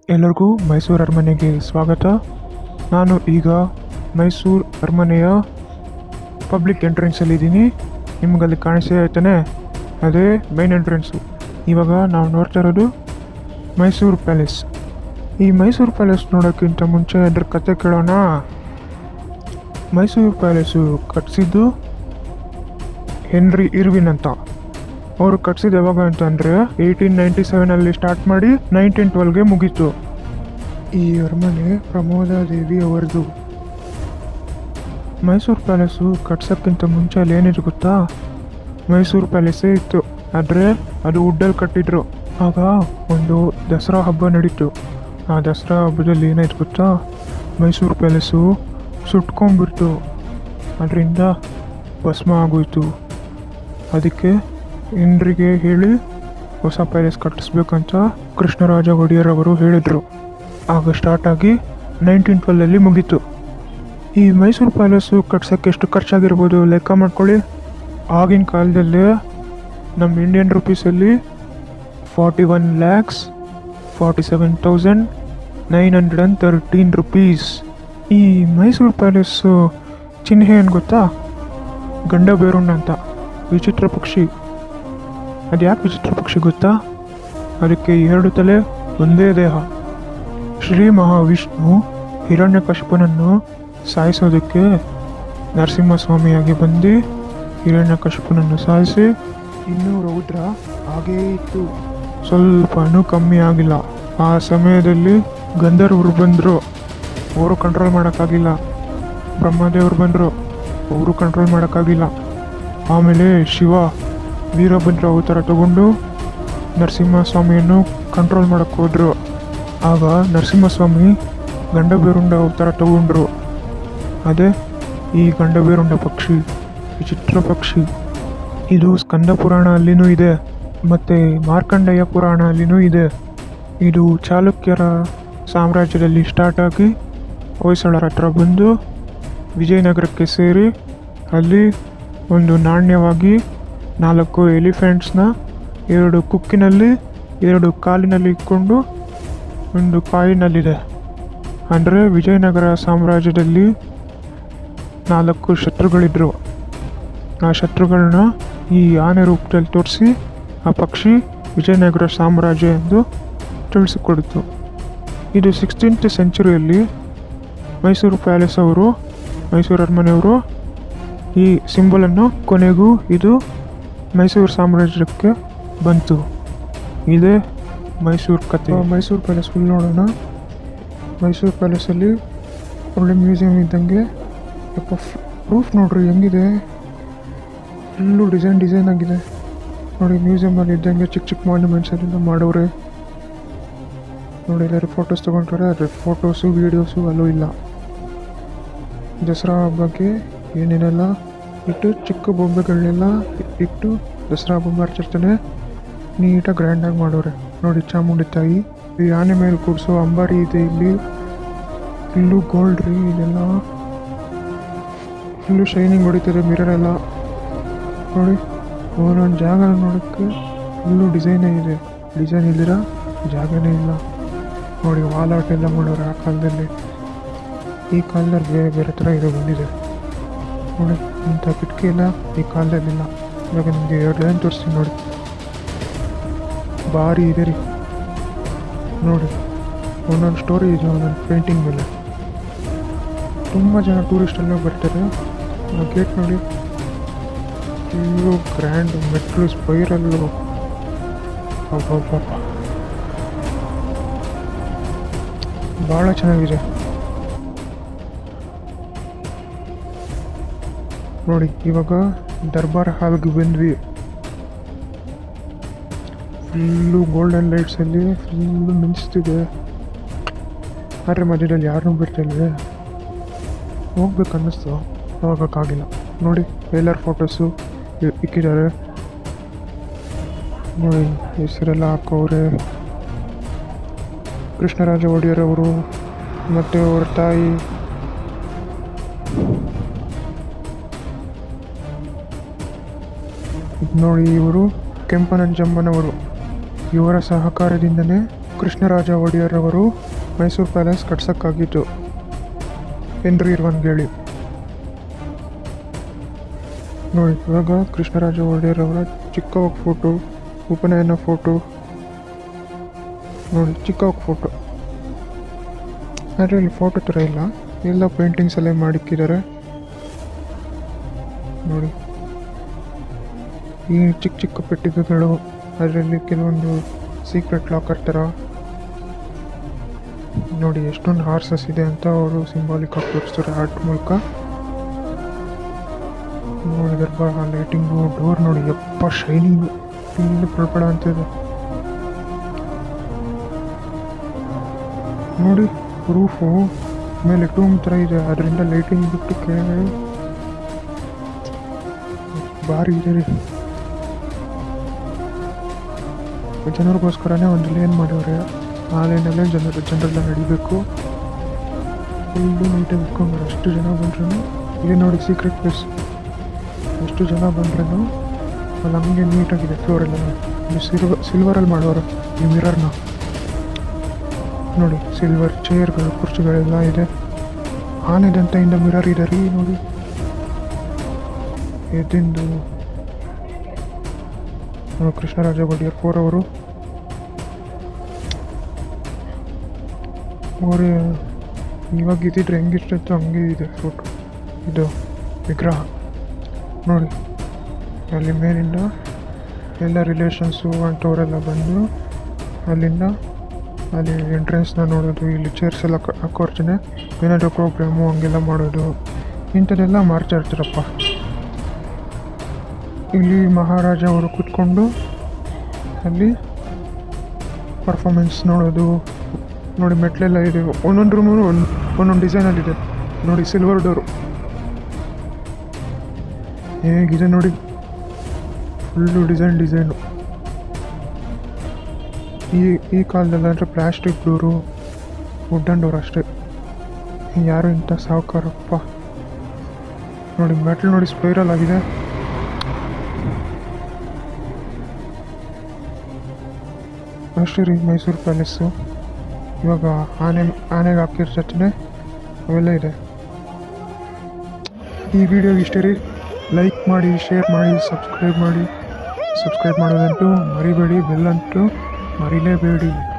ಎಲ್ಲರಿಗೂ ಮೈಸೂರು ಅರಮನೆಗೆ ಸ್ವಾಗತ ನಾನು ಈಗ ಮೈಸೂರು ಅರಮನೆಯ ಪಬ್ಲಿಕ್ ಎಂಟ್ರೆನ್ಸಲ್ಲಿದ್ದೀನಿ ನಿಮಗಲ್ಲಿ ಕಾಣಿಸ್ತಾ ಇರ್ತಾನೆ ಅದೇ ಮೈನ್ ಎಂಟ್ರೆನ್ಸು ಇವಾಗ ನಾವು ನೋಡ್ತಾ ಇರೋದು ಮೈಸೂರು ಪ್ಯಾಲೇಸ್ ಈ ಮೈಸೂರು ಪ್ಯಾಲೇಸ್ ನೋಡೋಕ್ಕಿಂತ ಮುಂಚೆ ಅದ್ರ ಕತೆ ಕೇಳೋಣ ಮೈಸೂರು ಪ್ಯಾಲೇಸು ಕಟ್ಟಿಸಿದ್ದು ಹೆನ್ರಿ ಇರ್ವಿನ್ ಅಂತ ಅವರು ಕಟ್ಸಿದ್ದು ಯಾವಾಗ ಅಂತಂದರೆ ಏಯ್ಟೀನ್ ನೈಂಟಿ ಸೆವೆನಲ್ಲಿ ಸ್ಟಾರ್ಟ್ ಮಾಡಿ ನೈನ್ಟೀನ್ ಟ್ವೆಲ್ಗೆ ಮುಗೀತು ಈ ಅರಮನೆ ಪ್ರಮೋದಾದೇವಿ ಅವರದು ಮೈಸೂರು ಪ್ಯಾಲೇಸು ಕಟ್ಸೋಕ್ಕಿಂತ ಮುಂಚೆ ಅಲ್ಲಿ ಏನಿದೆ ಗೊತ್ತಾ ಮೈಸೂರು ಪ್ಯಾಲೇಸೇ ಇತ್ತು ಆದರೆ ಅದು ವುಡ್ಡಲ್ಲಿ ಕಟ್ಟಿದ್ರು ಆಗ ಒಂದು ದಸರಾ ಹಬ್ಬ ನಡೀತು ಆ ದಸರಾ ಹಬ್ಬದಲ್ಲಿ ಏನಾಯ್ತು ಗೊತ್ತಾ ಮೈಸೂರು ಪ್ಯಾಲೇಸು ಸುಟ್ಕೊಂಡ್ಬಿಡ್ತು ಅದರಿಂದ ಭಸ್ಮ ಆಗೋಯ್ತು ಅದಕ್ಕೆ ಹೆನ್ರಿಗೆ ಹೇಳಿ ಹೊಸ ಪ್ಯಾಲೇಸ್ ಕಟ್ಟಿಸ್ಬೇಕಂತ ಕೃಷ್ಣರಾಜ ಒಡೆಯರ್ ಅವರು ಹೇಳಿದರು ಆಗ ಸ್ಟಾರ್ಟ್ ಆಗಿ ನೈನ್ಟೀನ್ ಟ್ವೆಲ್ಲಲ್ಲಿ ಮುಗೀತು ಈ ಮೈಸೂರು ಪ್ಯಾಲೇಸು ಕಟ್ಸೋಕ್ಕೆ ಎಷ್ಟು ಖರ್ಚಾಗಿರ್ಬೋದು ಲೆಕ್ಕ ಮಾಡ್ಕೊಳ್ಳಿ ಆಗಿನ ಕಾಲದಲ್ಲಿ ನಮ್ಮ ಇಂಡಿಯನ್ ರುಪೀಸಲ್ಲಿ forty one lakhs forty seven thousand nine hundred and thirteen rupees ಈ ಮೈಸೂರು ಪ್ಯಾಲೇಸು ಚಿಹ್ನೆ ಏನು ಗೊತ್ತಾ ಗಂಡ ಬೇರುಣ್ಣ ಅಂತ ವಿಚಿತ್ರ ಪಕ್ಷಿ ಅದು ಯಾಕೆ ವಿಚಿತ್ರ ಪಕ್ಷಿ ಗೊತ್ತಾ ಅದಕ್ಕೆ ಎರಡು ತಲೆ ಒಂದೇ ದೇಹ ಶ್ರೀ ಮಹಾವಿಷ್ಣು ಹಿರಣ್ಯಕಶಿಪನನ್ನು ಸಾಯಿಸೋದಕ್ಕೆ ನರಸಿಂಹಸ್ವಾಮಿಯಾಗಿ ಬಂದು ಹಿರಣ್ಯಕಶಿಪನನ್ನು ಸಾಯಿಸಿ ಇನ್ನೂ ರೌದ್ರ ಹಾಗೇ ಇತ್ತು ಸ್ವಲ್ಪನೂ ಕಮ್ಮಿ ಆಗಿಲ್ಲ ಆ ಸಮಯದಲ್ಲಿ ಗಂಧರ್ವರು ಬಂದರು ಅವರು ಕಂಟ್ರೋಲ್ ಮಾಡೋಕ್ಕಾಗಿಲ್ಲ ಬ್ರಹ್ಮದೇವರು ಬಂದರು ಅವರು ಕಂಟ್ರೋಲ್ ಮಾಡೋಕ್ಕಾಗಿಲ್ಲ ಆಮೇಲೆ ಶಿವ ವೀರಭದ್ರ ಅವತಾರ ತಗೊಂಡು ನರಸಿಂಹಸ್ವಾಮಿಯನ್ನು ಕಂಟ್ರೋಲ್ ಮಾಡೋಕ್ಕೆ ಹೋದ್ರು ಆಗ ನರಸಿಂಹಸ್ವಾಮಿ ಗಂಡಬೇರುಂಡ ಅವತಾರ ತಗೊಂಡ್ರು ಅದೇ ಈ ಗಂಡಬೇರುಂಡ ಪಕ್ಷಿ ವಿಚಿತ್ರ ಪಕ್ಷಿ ಇದು ಸ್ಕಂದ ಪುರಾಣ ಅಲ್ಲಿನೂ ಇದೆ ಮತ್ತು ಮಾರ್ಕಂಡೇಯ ಪುರಾಣ ಅಲ್ಲಿನೂ ಇದೆ ಇದು ಚಾಲುಕ್ಯರ ಸಾಮ್ರಾಜ್ಯದಲ್ಲಿ ಸ್ಟಾರ್ಟ್ ಆಗಿ ಹೊಯ್ಸಳರ ಹತ್ರ ಬಂದು ವಿಜಯನಗರಕ್ಕೆ ಸೇರಿ ಅಲ್ಲಿ ಒಂದು ನಾಣ್ಯವಾಗಿ ನಾಲ್ಕು ಎಲಿಫೆಂಟ್ಸ್ನ ಎರಡು ಕುಕ್ಕಿನಲ್ಲಿ ಎರಡು ಕಾಲಿನಲ್ಲಿ ಇಟ್ಕೊಂಡು ಒಂದು ಕಾಯಿನಲ್ಲಿದೆ ಅಂದರೆ ವಿಜಯನಗರ ಸಾಮ್ರಾಜ್ಯದಲ್ಲಿ ನಾಲ್ಕು ಶತ್ರುಗಳಿದ್ದರು ಆ ಶತ್ರುಗಳನ್ನ ಈ ಆನೆ ರೂಪದಲ್ಲಿ ತೋರಿಸಿ ಆ ಪಕ್ಷಿ ವಿಜಯನಗರ ಸಾಮ್ರಾಜ್ಯ ಎಂದು ತಿಳಿಸಿಕೊಡ್ತು ಇದು ಸಿಕ್ಸ್ಟೀನ್ತ್ ಸೆಂಚುರಿಯಲ್ಲಿ ಮೈಸೂರು ಪ್ಯಾಲೇಸ್ ಅವರು ಮೈಸೂರು ಅರಮನೆಯವರು ಈ ಸಿಂಬಲನ್ನು ಕೊನೆಗೂ ಇದು ಮೈಸೂರು ಸಾಮ್ರಾಜ್ಯಕ್ಕೆ ಬಂತು ಇದೇ ಮೈಸೂರು ಕತೆ ಮೈಸೂರು ಪ್ಯಾಲೇಸ್ ಫುಲ್ ನೋಡೋಣ ಮೈಸೂರು ಪ್ಯಾಲೇಸಲ್ಲಿ ಒಳ್ಳೆ ಮ್ಯೂಸಿಯಂ ಇದ್ದಂಗೆ ಯಪ್ಪ ಪ್ರೂಫ್ ನೋಡ್ರಿ ಹೆಂಗಿದೆ ಫುಲ್ಲು ಡಿಸೈನ್ ಡಿಸೈನ್ ಆಗಿದೆ ನೋಡಿ ಮ್ಯೂಸಿಯಮಲ್ಲಿ ಇದ್ದಂಗೆ ಚಿಕ್ಕ ಚಿಕ್ಕ ಮಾನ್ಯುಮೆಂಟ್ಸ್ ಎಲ್ಲ ಮಾಡವ್ರೆ ನೋಡಿ ಎಲ್ಲರೂ ಫೋಟೋಸ್ ತೊಗೊಂಡ್ರೆ ಅದ್ರ ಫೋಟೋಸು ವೀಡಿಯೋಸು ಅಲ್ಲೂ ಇಲ್ಲ ದಸರಾ ಹಬ್ಬಕ್ಕೆ ಏನೇನೆಲ್ಲ ಇಟ್ಟು ಚಿಕ್ಕ ಬೊಂಬೆಗಳನ್ನೆಲ್ಲ ಇಟ್ಟು ದಸರಾ ಹಬ್ಬ ಆಚರಿಸ್ತಾನೆ ನೀಟಾಗಿ ಗ್ರ್ಯಾಂಡಾಗಿ ಮಾಡೋರೆ ನೋಡಿ ಚಾಮುಂಡಿ ತಾಯಿ ಈ ಆನೆ ಮೇಲೆ ಕೂಡಿಸೋ ಅಂಬಾರಿ ಇದೆ ಇಲ್ಲಿ ಇಲ್ಲೂ ಗೋಲ್ಡ್ ರೀ ಇದೆಲ್ಲ ಫುಲ್ಲು ಶೈನಿಂಗ್ ಹೊಡಿತದೆ ಮಿರರ್ ಎಲ್ಲ ನೋಡಿ ಒಂದೊಂದು ಜಾಗ ನೋಡೋಕ್ಕೆ ಫುಲ್ಲು ಡಿಸೈನೇ ಇದೆ ಡಿಸೈನ್ ಇಲ್ದಿರ ಜಾಗನೇ ಇಲ್ಲ ನೋಡಿ ವಾಲ್ ಆರ್ಟ್ ಎಲ್ಲ ಮಾಡೋರು ಆ ಕಾಲದಲ್ಲಿ ಈ ಕಾಲದಲ್ಲಿ ಬೇರೆ ಬೇರೆ ಥರ ಇದು ಬಂದಿದೆ ನೋಡಿ ಇಂಥ ಕಿಟಕಿ ಎಲ್ಲ ಈ ಕಾಲದಲ್ಲಿಲ್ಲ ಇವಾಗ ನಿಮಗೆ ಎರಡು ಲೈನ್ ತೋರಿಸ್ತೀನಿ ನೋಡಿ ಭಾರಿ ಇದೆ ರೀ ನೋಡಿ ಒಂದೊಂದು ಸ್ಟೋರಿ ಇದೆ ಒಂದೊಂದು ಪೇಂಟಿಂಗ್ ಮೇಲೆ ತುಂಬ ಜನ ಟೂರಿಸ್ಟ್ ಎಲ್ಲ ಬರ್ತಾರೆ ಗೇಟ್ ನೋಡಿ ಫುಲ್ಲು ಗ್ರ್ಯಾಂಡ್ ಮೆಟ್ಲು ಸ್ಪೈರಲ್ಲು ಅಬ್ಬಬ್ಬ ಭಾಳ ಚೆನ್ನಾಗಿದೆ ನೋಡಿ ಇವಾಗ ದರ್ಬಾರ್ ಹಾಲ್ಗೆ ಬಂದ್ವಿ ಫುಲ್ಲು ಗೋಲ್ಡನ್ ಲೈಟ್ಸಲ್ಲಿ ಫುಲ್ಲು ಮಿಂಚ್ತಿದೆ ಆದರೆ ಮಧ್ಯದಲ್ಲಿ ಯಾರನ್ನೂ ಬಿಡ್ತಿಲ್ವೇ ಹೋಗ್ಬೇಕು ಅನ್ನಿಸ್ತು ಹೋಗೋಕ್ಕಾಗಿಲ್ಲ ನೋಡಿ ಎಲ್ಲರ ಫೋಟೋಸು ಇಕ್ಕಿದ್ದಾರೆ ನೋಡಿ ಹೆಸರೆಲ್ಲ ಹಾಕೋರೆ ಕೃಷ್ಣರಾಜ ಒಡೆಯರ್ ಅವರು ಮತ್ತು ಅವರ ತಾಯಿ ಇದ್ ನೋಡಿ ಇವರು ಕೆಂಪನಂಜಮ್ಮನವರು ಇವರ ಸಹಕಾರದಿಂದನೇ ಕೃಷ್ಣರಾಜ ಒಡೆಯರ್ ಅವರು ಮೈಸೂರು ಪ್ಯಾಲೇಸ್ ಕಟ್ಸೋಕ್ಕಾಗಿದ್ದು ಹೆನ್ರಿ ಇರ್ವನ್ಗೇಳಿ ನೋಡಿ ಇವಾಗ ಕೃಷ್ಣರಾಜ ಒಡೆಯರ್ ಅವರ ಚಿಕ್ಕ ಫೋಟೋ ಉಪನಯನ ಫೋಟೋ ನೋಡಿ ಚಿಕ್ಕ ಫೋಟೋ ಆದರೆ ಇಲ್ಲಿ ಫೋಟೋ ಥರ ಇಲ್ಲ ಎಲ್ಲ ಪೇಂಟಿಂಗ್ಸ್ ಎಲ್ಲ ಮಾಡಿಕ್ಕಿದ್ದಾರೆ ನೋಡಿ ಈ ಚಿಕ್ಕ ಚಿಕ್ಕ ಪೆಟ್ಟಿಗೆಗಳು ಅದರಲ್ಲಿ ಕೆಲವೊಂದು ಸೀಕ್ರೆಟ್ ಲಾಕರ್ ಥರ ನೋಡಿ ಎಷ್ಟೊಂದು ಹಾರ್ಸಸ್ ಇದೆ ಅಂತ ಅವರು ಸಿಂಬಾಲಿಕ್ ಆಗಿ ತೋರಿಸ್ತಾರೆ ಆರ್ಟ್ ಮೂಲಕ ನೋಡಿದ್ರೆ ಬಾ ಲೈಟಿಂಗು ಡೋರ್ ನೋಡಿ ಎಪ್ಪ ಶೈನಿಂಗು ಫುಲ್ ಪಳಪಳ ಅಂತಿದೆ ನೋಡಿ ರೂಫು ಮೇಲೆ ಟೂಮ್ ಥರ ಇದೆ ಅದರಿಂದ ಲೈಟಿಂಗ್ ಬಿಟ್ಟು ಕೆಳಗಡೆ ಭಾರಿ ಇದೆ ರೀ ಜನರಿಗೋಸ್ಕರನೇ ಒಂದು ಲೇನ್ ಮಾಡವ್ರೆ ಆ ಲೈನಲ್ಲೇ ಜನರು ಜನರೆಲ್ಲ ನಡಿಬೇಕು ಫುಲ್ಲು ನೀಟಾಗಿ ಇಟ್ಕೊಂಡ್ರೆ ಅಷ್ಟು ಜನ ಬಂದ್ರೂ ಇಲ್ಲಿ ನೋಡಿ ಸೀಕ್ರೆಟ್ ಪ್ಲೇಸ್ ಎಷ್ಟು ಜನ ಬಂದ್ರೂ ಅಲ್ಲಿ ಹಂಗೆ ನೀಟಾಗಿದೆ ಫ್ಲೋರೆಲ್ಲ ಇಲ್ಲಿ ಸಿಲ್ವ ಸಿಲ್ವರಲ್ಲಿ ಮಾಡೋರು ಈ ಮಿರರ್ನ ನೋಡಿ ಸಿಲ್ವರ್ ಚೇರ್ಗಳು ಕುರ್ಚಿಗಳೆಲ್ಲ ಇದೆ ಆನೆದಂತ ಇಂದ ಮಿರರ್ ಇದೆ ರೀ ನೋಡಿ ಎದ್ದಿಂದು ಆ, ಕೃಷ್ಣರಾಜ ಒಡೆಯರ್ ಫೋರ್ ಅವರು ಅವರೇ ಇವಾಗ ಇದ್ದಿದ್ರೆ ಹೆಂಗಿರ್ತಿತ್ತು ಹಂಗೆ ಇದೆ ಫೋಟೋ ಇದು ವಿಗ್ರಹ ನೋಡಿ ಅಲ್ಲಿ ಮೇಲಿಂದ ಎಲ್ಲ ರಿಲೇಷನ್ಸು ಅಂಥವರೆಲ್ಲ ಬಂದು ಅಲ್ಲಿಂದ ಅಲ್ಲಿ ಎಂಟ್ರೆನ್ಸ್ನ ನೋಡೋದು ಇಲ್ಲಿ ಚೇರ್ಸ್ ಎಲ್ಲ ಕ- ಹಾಕೋರ್ತಾನೆ ಏನಾದರೂ ಪ್ರೋಗ್ರಾಮು ಹಂಗೆಲ್ಲ ಮಾಡೋದು ಇಂಥದ್ದೆಲ್ಲ ಮಾಡ್ತಾ ಇರ್ತಾರಪ್ಪ ಇಲ್ಲಿ ಮಹಾರಾಜ ಅವರು ಕೂತ್ಕೊಂಡು ಅಲ್ಲಿ ಪರ್ಫಾಮೆನ್ಸ್ ನೋಡೋದು ನೋಡಿ ಮೆಟ್ಲೆಲ್ಲ ಇದೆ ಒಂದೊಂದು ರೂಮು ಒಂದು ಒಂದೊಂದು ಡಿಸೈನಲ್ಲಿದೆ ನೋಡಿ ಸಿಲ್ವರ್ ಡೋರು ಹೇಗಿದೆ ನೋಡಿ ಫುಲ್ಲು ಡಿಸೈನ್ ಡಿಸೈನು ಈ ಈ ಕಾಲದಲ್ಲಿ ಅಂದರೆ ಪ್ಲಾಸ್ಟಿಕ್ ಡೋರು ವುಡನ್ ಡೋರ್ ಅಷ್ಟೇ ಯಾರು ಇಂಥ ಸಾವುಕಾರಪ್ಪ ನೋಡಿ ಮೆಟ್ಲು ನೋಡಿ ಸ್ಪೈರಲ್ ಆಗಿದೆ ಅಷ್ಟೇ ರೀ ಮೈಸೂರು ಪ್ಯಾಲೇಸ್ಸು ಇವಾಗ ಆನೆ ಆನೆಗೆ ಹಾಕಿರ್ತಾನೆ ಅವೆಲ್ಲ ಇದೆ ಈ ವಿಡಿಯೋ ಇಷ್ಟೇ ರೀ ಲೈಕ್ ಮಾಡಿ ಶೇರ್ ಮಾಡಿ ಸಬ್ಸ್ಕ್ರೈಬ್ ಮಾಡಿ ಸಬ್ಸ್ಕ್ರೈಬ್ ಮಾಡೋದಂತೂ ಮರಿಬೇಡಿ ಬೆಲ್ ಅಂತೂ ಮರಿಲೇಬೇಡಿ